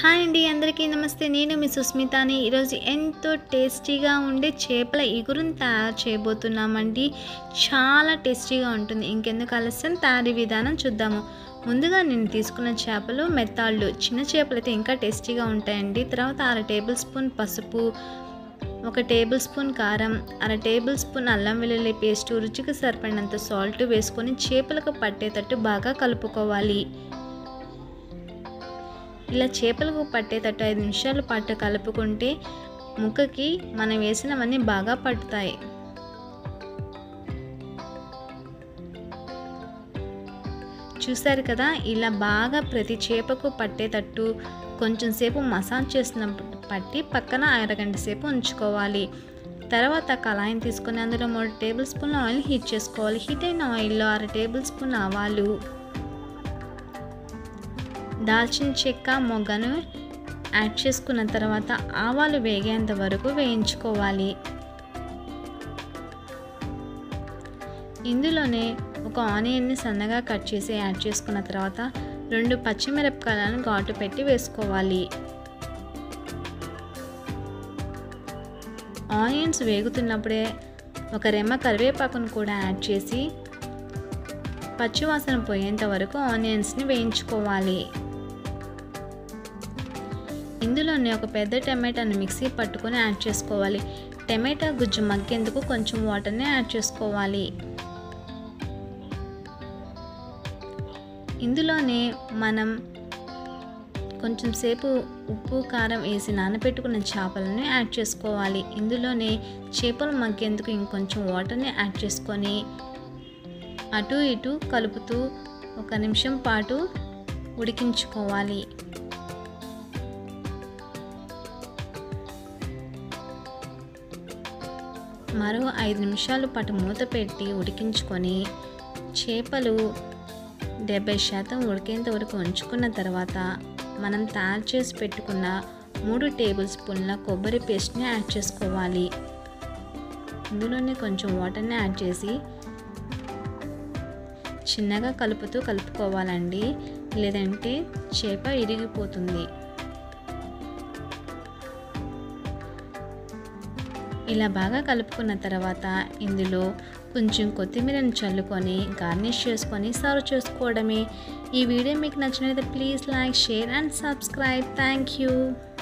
hi అండి అందరికీ నమస్తే నేను మీ సుస్మితాని ఈరోజు ఎంతో టేస్టీగా ఉండే చేపల ఇగురుని తయారు చేయబోతున్నామండి చాలా టేస్టీగా ఉంటుంది ఇంకెందుకు ఆలస్యం తయారీ విధానం చూద్దాము ముందుగా నేను తీసుకున్న చేపలు మెత్తాళ్ళు చిన్న చేపలు అయితే ఇంకా టేస్టీగా ఉంటాయండి తర్వాత అర టేబుల్ స్పూన్ పసుపు ఒక టేబుల్ స్పూన్ కారం అర టేబుల్ స్పూన్ అల్లం వెల్లుల్లి పేస్ట్ రుచికి సరిపడినంత సాల్ట్ వేసుకొని చేపలకు పట్టేటట్టు బాగా కలుపుకోవాలి ఇలా చేపలకు పట్టేటట్టు ఐదు నిమిషాల పాటు కలుపుకుంటే ముక్కకి మనం వేసినవన్నీ బాగా పట్టుతాయి చూసారు కదా ఇలా బాగా ప్రతి చేపకు పట్టేటట్టు కొంచెం సేపు మసాజ్ చేసినప్పుడు పట్టి పక్కన అరగంట సేపు ఉంచుకోవాలి తర్వాత కళాయిని తీసుకొని అందులో మూడు టేబుల్ స్పూన్ల ఆయిల్ హీట్ చేసుకోవాలి హీట్ అయిన ఆయిల్లో అర టేబుల్ స్పూన్ ఆవాలు దాల్చిన చెక్క మొగ్గను యాడ్ చేసుకున్న తర్వాత ఆవాలు వేగేంత వరకు వేయించుకోవాలి ఇందులోనే ఒక ఆనియన్ని సన్నగా కట్ చేసి యాడ్ చేసుకున్న తర్వాత రెండు పచ్చిమిరపకాయలను ఘాటు పెట్టి వేసుకోవాలి ఆనియన్స్ వేగుతున్నప్పుడే ఒక రెమ్మ కరివేపాకును కూడా యాడ్ చేసి పచ్చివాసన పోయేంత వరకు ఆనియన్స్ని వేయించుకోవాలి ఇందులోనే ఒక పెద్ద టమాటాను మిక్సీ పట్టుకొని యాడ్ చేసుకోవాలి టమాటా గుజ్జు మగ్గేందుకు కొంచెం వాటర్ని యాడ్ చేసుకోవాలి ఇందులోనే మనం కొంచెం సేపు ఉప్పు కారం వేసి నానబెట్టుకున్న చేపలను యాడ్ చేసుకోవాలి ఇందులోనే చేపలు మగ్గేందుకు ఇంకొంచెం వాటర్ని యాడ్ చేసుకొని అటు ఇటు కలుపుతూ ఒక నిమిషం పాటు ఉడికించుకోవాలి మరో ఐదు నిమిషాలు పాటు మూత పెట్టి ఉడికించుకొని చేపలు డెబ్బై శాతం ఉడికేంత వరకు ఉంచుకున్న తర్వాత మనం తయారు చేసి పెట్టుకున్న మూడు టేబుల్ స్పూన్ల కొబ్బరి పేస్ట్ని యాడ్ చేసుకోవాలి ఇందులోనే కొంచెం వాటర్ని యాడ్ చేసి చిన్నగా కలుపుతూ కలుపుకోవాలండి లేదంటే చేప ఇరిగిపోతుంది ఇలా బాగా కలుపుకున్న తర్వాత ఇందులో కొంచెం కొత్తిమీరని చల్లుకొని గార్నిష్ చేసుకొని సర్వ్ చేసుకోవడమే ఈ వీడియో మీకు నచ్చినట్లయితే please like share and subscribe thank you